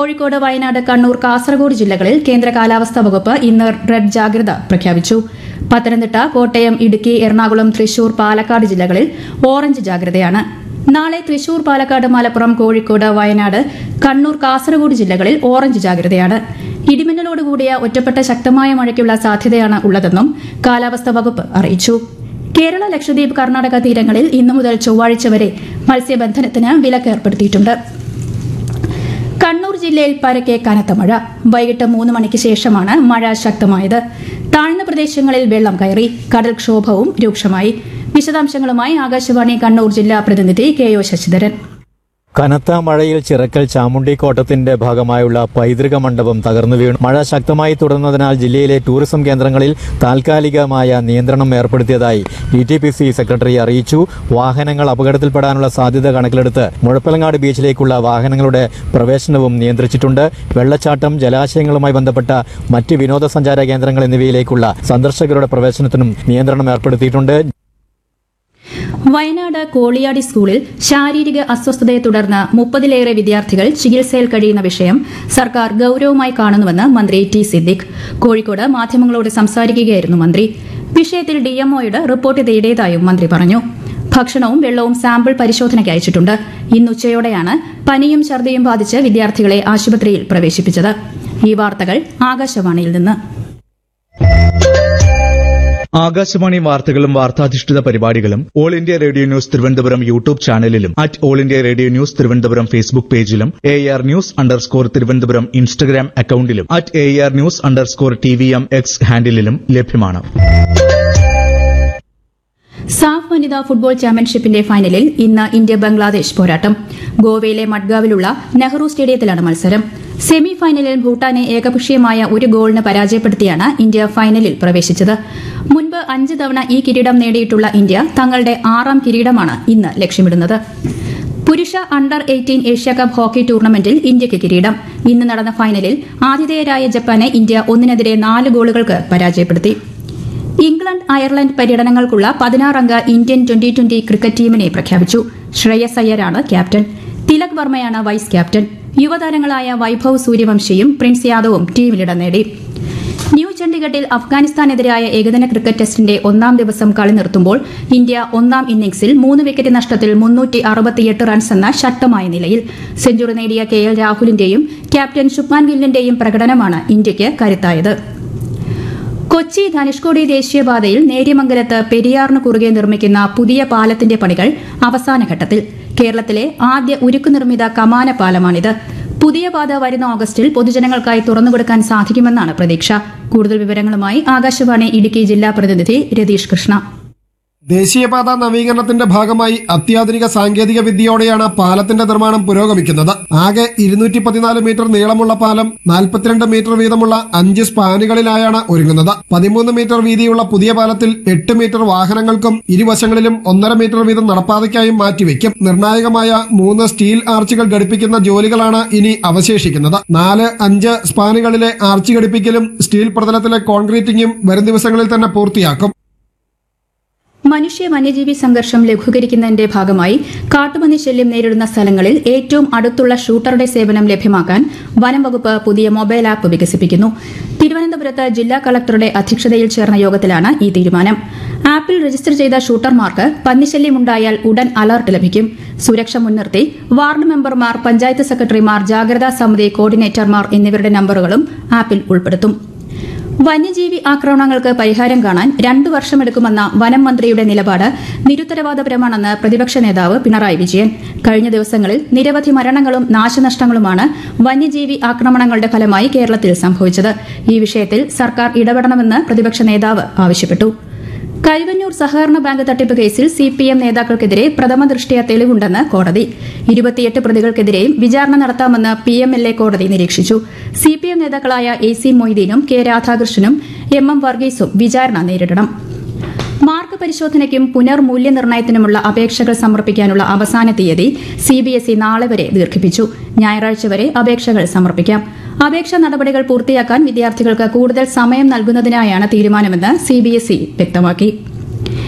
കോഴിക്കോട് വയനാട് കണ്ണൂർ കാസർഗോഡ് ജില്ലകളിൽ കേന്ദ്ര കാലാവസ്ഥാ വകുപ്പ് ഇന്ന് റെഡ് ജാഗ്രത പ്രഖ്യാപിച്ചു പത്തനംതിട്ട കോട്ടയം ഇടുക്കി എറണാകുളം തൃശൂർ പാലക്കാട് ജില്ലകളിൽ ഓറഞ്ച് ജാഗ്രതയാണ് നാളെ തൃശൂർ പാലക്കാട് മലപ്പുറം കോഴിക്കോട് വയനാട് കണ്ണൂർ കാസർഗോഡ് ജില്ലകളിൽ ഓറഞ്ച് ജാഗ്രതയാണ് ഇടിമിന്നലോടുകൂടിയ ഒറ്റപ്പെട്ട ശക്തമായ മഴയ്ക്കുള്ള സാധ്യതയാണ് ഉള്ളതെന്നും കാലാവസ്ഥാ വകുപ്പ് അറിയിച്ചു കേരള ലക്ഷദ്വീപ് കർണാടക തീരങ്ങളിൽ ഇന്നു മുതൽ ചൊവ്വാഴ്ച വരെ മത്സ്യബന്ധനത്തിന് വിലക്ക് ഏർപ്പെടുത്തിയിട്ടുണ്ട് കണ്ണൂർ ജില്ലയിൽ പരക്കെ കനത്ത മഴ വൈകിട്ട് മൂന്ന് മണിക്ക് ശേഷമാണ് മഴ ശക്തമായത് താഴ്ന്ന പ്രദേശങ്ങളിൽ വെള്ളം കയറി കടൽക്ഷോഭവും രൂക്ഷമായി വിശദാംശങ്ങളുമായി ആകാശവാണി കണ്ണൂർ ജില്ലാ പ്രതിനിധി കെ ഒ ശശിധരൻ കനത്ത മഴയിൽ ചിറക്കൽ ചാമുണ്ടിക്കോട്ടത്തിന്റെ ഭാഗമായുള്ള പൈതൃക മണ്ഡപം തകർന്നു വീണു മഴ ശക്തമായി തുടർന്നതിനാൽ ജില്ലയിലെ ടൂറിസം കേന്ദ്രങ്ങളിൽ താൽക്കാലികമായ നിയന്ത്രണം ഏർപ്പെടുത്തിയതായി D T P C secretary അറിയിച്ചു വാഹനങ്ങൾ അപകടത്തിൽപ്പെടാനുള്ള സാധ്യത കണക്കിലെടുത്ത് മുഴപ്പിലങ്ങാട് ബീച്ചിലേക്കുള്ള വാഹനങ്ങളുടെ പ്രവേശനവും നിയന്ത്രിച്ചിട്ടുണ്ട് വെള്ളച്ചാട്ടം ജലാശയങ്ങളുമായി ബന്ധപ്പെട്ട മറ്റ് വിനോദസഞ്ചാര കേന്ദ്രങ്ങൾ എന്നിവയിലേക്കുള്ള സന്ദർശകരുടെ പ്രവേശനത്തിനും നിയന്ത്രണം ഏർപ്പെടുത്തിയിട്ടുണ്ട് വയനാട് കോളിയാടി സ്കൂളിൽ ശാരീരിക അസ്വസ്ഥതയെ തുടർന്ന് മുപ്പതിലേറെ വിദ്യാർത്ഥികൾ ചികിത്സയിൽ കഴിയുന്ന വിഷയം സർക്കാർ ഗൌരവമായി കാണുന്നുവെന്ന് മന്ത്രി ടി സിദ്ദിഖ് കോഴിക്കോട് മാധ്യമങ്ങളോട് സംസാരിക്കുകയായിരുന്നു മന്ത്രി വിഷയത്തിൽ ഡിഎംഒയുടെ റിപ്പോർട്ട് തേടിയതായും മന്ത്രി പറഞ്ഞു ഭക്ഷണവും വെള്ളവും സാമ്പിൾ പരിശോധനയ്ക്ക് അയച്ചിട്ടുണ്ട് ഇന്ന് ഉച്ചയോടെയാണ് പനിയും ഛർദിയും ബാധിച്ച് വിദ്യാർത്ഥികളെ ആശുപത്രിയിൽ പ്രവേശിപ്പിച്ചത് ഈ വാർത്തകൾ ആകാശവാണിയിൽ നിന്ന് ആകാശവാണി വാർത്തകളും വാർത്താധിഷ്ഠിത പരിപാടികളും All India Radio News Thiruvananthapuram YouTube ചാനലിലും at All India Radio News Thiruvananthapuram Facebook പേജിലും A R news underscore Thiruvananthapuram Instagram അക്കൌണ്ടിലും at A R news underscore T V M X ഹാൻഡിലും ലഭ്യമാണ് സാഫ് വനിതാ ഫുട്ബോൾ ചാമ്പ്യൻഷിപ്പിന്റെ ഫൈനലിൽ ഇന്ന് ഇന്ത്യ ബംഗ്ലാദേശ് പോരാട്ടം ഗോവയിലെ മഡ്ഗാവിലുള്ള നെഹ്റു സ്റ്റേഡിയത്തിലാണ് മത്സരം സെമി ഫൈനലിൽ ഭൂട്ടാനെ ഏകപക്ഷീയമായ ഒരു ഗോളിന് പരാജയപ്പെടുത്തിയാണ് ഇന്ത്യ ഫൈനലിൽ പ്രവേശിച്ചത് മുൻപ് അഞ്ച് തവണ ഈ കിരീടം നേടിയിട്ടുള്ള ഇന്ത്യ തങ്ങളുടെ ആറാം കിരീടമാണ് ഇന്ന് ലക്ഷ്യമിടുന്നത് പുരുഷ അണ്ടർ എയ്റ്റീൻ ഏഷ്യാകപ്പ് ഹോക്കി ടൂർണമെന്റിൽ ഇന്ത്യയ്ക്ക് കിരീടം ഇന്ന് നടന്ന ഫൈനലിൽ ആതിഥേയരായ ജപ്പാനെ ഇന്ത്യ ഒന്നിനെതിരെ നാല് ഗോളുകൾക്ക് പരാജയപ്പെടുത്തി ഇംഗ്ലണ്ട് അയർലൻഡ് പര്യടനങ്ങൾക്കുള്ള പതിനാറംഗ ഇന്ത്യൻ ട്വന്റി ട്വന്റി ക്രിക്കറ്റ് ടീമിനെ പ്രഖ്യാപിച്ചു ശ്രേയസ് അയ്യരാണ് ക്യാപ്റ്റൻ തിലക് വർമ്മയാണ് വൈസ് ക്യാപ്റ്റൻ യുവതാരങ്ങളായ വൈഭവ് സൂര്യവംശിയും പ്രിൻസ് യാദവും ടീമിലിടം നേടി ന്യൂ ചണ്ഡിഗഡിൽ അഫ്ഗാനിസ്ഥാനെതിരായ ഏകദിന ക്രിക്കറ്റ് ടെസ്റ്റിന്റെ ഒന്നാം ദിവസം കളി നിർത്തുമ്പോൾ ഇന്ത്യ ഒന്നാം ഇന്നിംഗ്സിൽ മൂന്ന് വിക്കറ്റ് നഷ്ടത്തിൽ മുന്നൂറ്റി അറുപത്തിയെട്ട് റൺസ് എന്ന ശക്തമായ നിലയിൽ സെഞ്ചുറി നേടിയ കെ എൽ രാഹുലിന്റെയും ക്യാപ്റ്റൻ ശുഭ്മാൻ ഗില്ലിന്റെയും പ്രകടനമാണ് ഇന്ത്യയ്ക്ക് കരുത്തായത് കൊച്ചി ധനുഷ്കോടി ദേശീയപാതയിൽ നേര്യമംഗലത്ത് പെരിയാറിന് കുറുകെ നിർമ്മിക്കുന്ന പുതിയ പാലത്തിന്റെ പണികൾ അവസാനഘട്ടത്തിൽ കേരളത്തിലെ ആദ്യ ഉരുക്കു നിർമ്മിത കമാന പാലമാണിത് പുതിയ പാത വരുന്ന ഓഗസ്റ്റിൽ പൊതുജനങ്ങൾക്കായി തുറന്നുകൊടുക്കാൻ സാധിക്കുമെന്നാണ് പ്രതീക്ഷ കൂടുതൽ വിവരങ്ങളുമായി ആകാശവാണി ഇടുക്കി ജില്ലാ പ്രതിനിധി രതീഷ് കൃഷ്ണ ദേശീയപാത നവീകരണത്തിന്റെ ഭാഗമായി അത്യാധുനിക സാങ്കേതിക വിദ്യയോടെയാണ് പാലത്തിന്റെ നിർമ്മാണം പുരോഗമിക്കുന്നത് ആകെ ഇരുന്നൂറ്റി പതിനാല് മീറ്റർ നീളമുള്ള പാലം നാൽപ്പത്തിരണ്ട് മീറ്റർ വീതമുള്ള അഞ്ച് സ്പാനുകളിലായാണ് ഒരുങ്ങുന്നത് പതിമൂന്ന് മീറ്റർ വീതിയുള്ള പുതിയ പാലത്തിൽ എട്ട് മീറ്റർ വാഹനങ്ങൾക്കും ഇരുവശങ്ങളിലും ഒന്നര മീറ്റർ വീതം നടപ്പാതയ്ക്കായും മാറ്റിവെക്കും നിർണായകമായ മൂന്ന് സ്റ്റീൽ ആർച്ചുകൾ ഘടിപ്പിക്കുന്ന ജോലികളാണ് ഇനി അവശേഷിക്കുന്നത് നാല് അഞ്ച് സ്പാനുകളിലെ ആർച്ച് ഘടിപ്പിക്കലും സ്റ്റീൽ പ്രതലത്തിലെ കോൺക്രീറ്റിംഗും വരും ദിവസങ്ങളിൽ തന്നെ പൂർത്തിയാക്കും മനുഷ്യ വന്യജീവി സംഘർഷം ലഘൂകരിക്കുന്നതിന്റെ ഭാഗമായി കാട്ടുപന്നി ശല്യം നേരിടുന്ന സ്ഥലങ്ങളിൽ ഏറ്റവും അടുത്തുള്ള ഷൂട്ടറുടെ സേവനം ലഭ്യമാക്കാൻ വനം വകുപ്പ് പുതിയ മൊബൈൽ ആപ്പ് വികസിപ്പിക്കുന്നു തിരുവനന്തപുരത്ത് ജില്ലാ കളക്ടറുടെ അധ്യക്ഷതയിൽ ചേർന്ന യോഗത്തിലാണ് ഈ തീരുമാനം ആപ്പിൽ രജിസ്റ്റർ ചെയ്ത ഷൂട്ടർമാർക്ക് പന്നിശല്യമുണ്ടായാൽ ഉടൻ അലർട്ട് ലഭിക്കും സുരക്ഷ മുൻനിർത്തി വാർഡ് മെമ്പർമാർ പഞ്ചായത്ത് സെക്രട്ടറിമാർ ജാഗ്രതാ സമിതി കോർഡിനേറ്റർമാർ എന്നിവരുടെ നമ്പറുകളും ആപ്പിൽ ഉൾപ്പെടുത്തും വന്യജീവി ആക്രമണങ്ങൾക്ക് പരിഹാരം കാണാൻ രണ്ടു വർഷമെടുക്കുമെന്ന വനം മന്ത്രിയുടെ നിലപാട് നിരുത്തരവാദപരമാണെന്ന് പ്രതിപക്ഷ നേതാവ് പിണറായി വിജയൻ കഴിഞ്ഞ ദിവസങ്ങളിൽ നിരവധി മരണങ്ങളും നാശനഷ്ടങ്ങളുമാണ് വന്യജീവി ആക്രമണങ്ങളുടെ ഫലമായി കേരളത്തിൽ സംഭവിച്ചത് ഈ വിഷയത്തിൽ സർക്കാർ ഇടപെടണമെന്ന് പ്രതിപക്ഷ നേതാവ് ആവശ്യപ്പെട്ടു കരുവന്നൂർ സഹകരണ ബാങ്ക് തട്ടിപ്പ് കേസിൽ സി പി എം നേതാക്കൾക്കെതിരെ പ്രഥമ ദൃഷ്ടിയ തെളിവുണ്ടെന്ന് കോടതി ഇരുപത്തിയെട്ട് പ്രതികൾക്കെതിരെയും വിചാരണ നടത്താമെന്ന് പി എം എൽ എ കോടതി നിരീക്ഷിച്ചു സി പി എം നേതാക്കളായ എ സി മൊയ്തീനും കെ രാധാകൃഷ്ണനും എം എം വർഗീസും വിചാരണ നേരിടണം മാർക്ക് പരിശോധനയ്ക്കും പുനർമൂല്യനിർണ്ണയത്തിനുമുള്ള അപേക്ഷകൾ സമർപ്പിക്കാനുള്ള അവസാന തീയതി സിബിഎസ്ഇ നാളെ വരെ ദീർഘിപ്പിച്ചു ഞായറാഴ്ച വരെ അപേക്ഷകൾ സമർപ്പിക്കാം അപേക്ഷാ നടപടികൾ പൂർത്തിയാക്കാൻ വിദ്യാർത്ഥികൾക്ക് കൂടുതൽ സമയം നൽകുന്നതിനായാണ് തീരുമാനമെന്ന് സിബിഎസ്ഇ വ്യക്തമാക്കി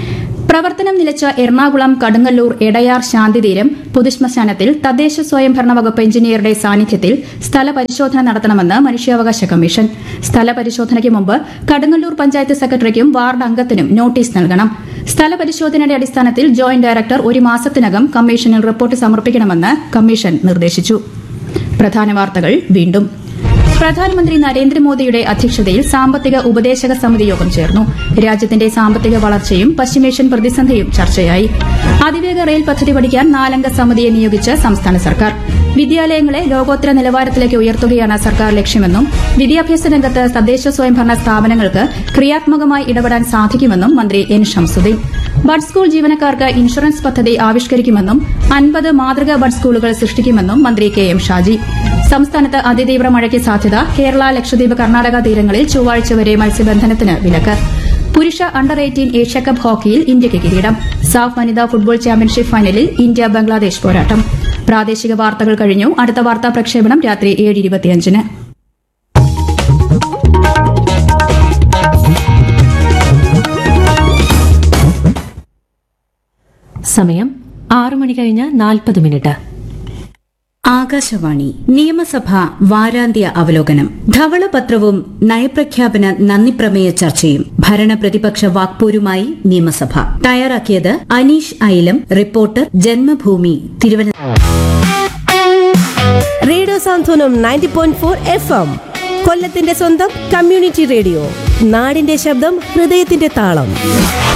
പ്രവർത്തനം നിലച്ച എറണാകുളം കടുങ്ങല്ലൂർ എടയാർ ശാന്തിതീരം പൊതുശ്മശാനത്തിൽ തദ്ദേശ സ്വയംഭരണ വകുപ്പ് എഞ്ചിനീയറുടെ സാന്നിധ്യത്തിൽ സ്ഥല പരിശോധന നടത്തണമെന്ന് മനുഷ്യാവകാശ കമ്മീഷൻ സ്ഥല പരിശോധനയ്ക്ക് മുമ്പ് കടുങ്ങല്ലൂർ പഞ്ചായത്ത് സെക്രട്ടറിക്കും വാർഡ് അംഗത്തിനും നോട്ടീസ് നൽകണം സ്ഥല പരിശോധനയുടെ അടിസ്ഥാനത്തിൽ ജോയിന്റ് ഡയറക്ടർ ഒരു മാസത്തിനകം കമ്മീഷനിൽ റിപ്പോർട്ട് സമർപ്പിക്കണമെന്ന് കമ്മീഷൻ നിർദ്ദേശിച്ചു പ്രധാന വാർത്തകൾ വീണ്ടും പ്രധാനമന്ത്രി നരേന്ദ്രമോദിയുടെ അധ്യക്ഷതയിൽ സാമ്പത്തിക ഉപദേശക സമിതി യോഗം ചേർന്നു രാജ്യത്തിന്റെ സാമ്പത്തിക വളർച്ചയും പശ്ചിമേഷ്യൻ പ്രതിസന്ധിയും ചർച്ചയായി അതിവേഗ റെയിൽ പദ്ധതി പഠിക്കാൻ നാലംഗ സമിതിയെ നിയോഗിച്ച് സംസ്ഥാന സർക്കാർ വിദ്യാലയങ്ങളെ ലോകോത്തര നിലവാരത്തിലേക്ക് ഉയർത്തുകയാണ് സർക്കാർ ലക്ഷ്യമെന്നും വിദ്യാഭ്യാസ രംഗത്ത് തദ്ദേശ സ്വയംഭരണ സ്ഥാപനങ്ങൾക്ക് ക്രിയാത്മകമായി ഇടപെടാൻ സാധിക്കുമെന്നും മന്ത്രി എൻ ഷംസുദ്ദീൻ ബഡ് സ്കൂൾ ജീവനക്കാർക്ക് ഇൻഷുറൻസ് പദ്ധതി ആവിഷ്കരിക്കുമെന്നും അൻപത് മാതൃകാ ബഡ് സ്കൂളുകൾ സൃഷ്ടിക്കുമെന്നും മന്ത്രി കെ എം ഷാജി സംസ്ഥാനത്ത് അതിതീവ്ര മഴയ്ക്ക് സാധ്യത കേരള ലക്ഷദ്വീപ് കർണാടക തീരങ്ങളിൽ ചൊവ്വാഴ്ച വരെ മത്സ്യബന്ധനത്തിന് വിലക്ക് പുരുഷ അണ്ടർ എയ്റ്റീൻ ഏഷ്യാകപ്പ് ഹോക്കിയിൽ ഇന്ത്യയ്ക്ക് കിരീടം സാഫ് വനിതാ ഫുട്ബോൾ ചാമ്പ്യൻഷിപ്പ് ഫൈനലിൽ ഇന്ത്യ ബംഗ്ലാദേശ് പോരാട്ടം പ്രാദേശിക വാർത്തകൾ കഴിഞ്ഞു അടുത്ത വാർത്താ പ്രക്ഷേപണം രാത്രി ഏഴ് ഇരുപത്തിയഞ്ചിന് സമയം ആറു മണി കഴിഞ്ഞ് നാൽപ്പത് മിനിറ്റ് ആകാശവാണി നിയമസഭ വാരാന്ത്യ അവലോകനം ധവളപത്രവും നയപ്രഖ്യാപന നന്ദിപ്രമേയ ചർച്ചയും ഭരണപ്രതിപക്ഷ വാക്പോരുമായി നിയമസഭ തയ്യാറാക്കിയത് Aneesh Ailam reporter Janmabhumi Thiruvananthapuram radio Santhwanam ninety point four F M കൊല്ലത്തിന്റെ സ്വന്തം കമ്മ്യൂണിറ്റി റേഡിയോ നാടിന്റെ ശബ്ദം ഹൃദയത്തിന്റെ താളം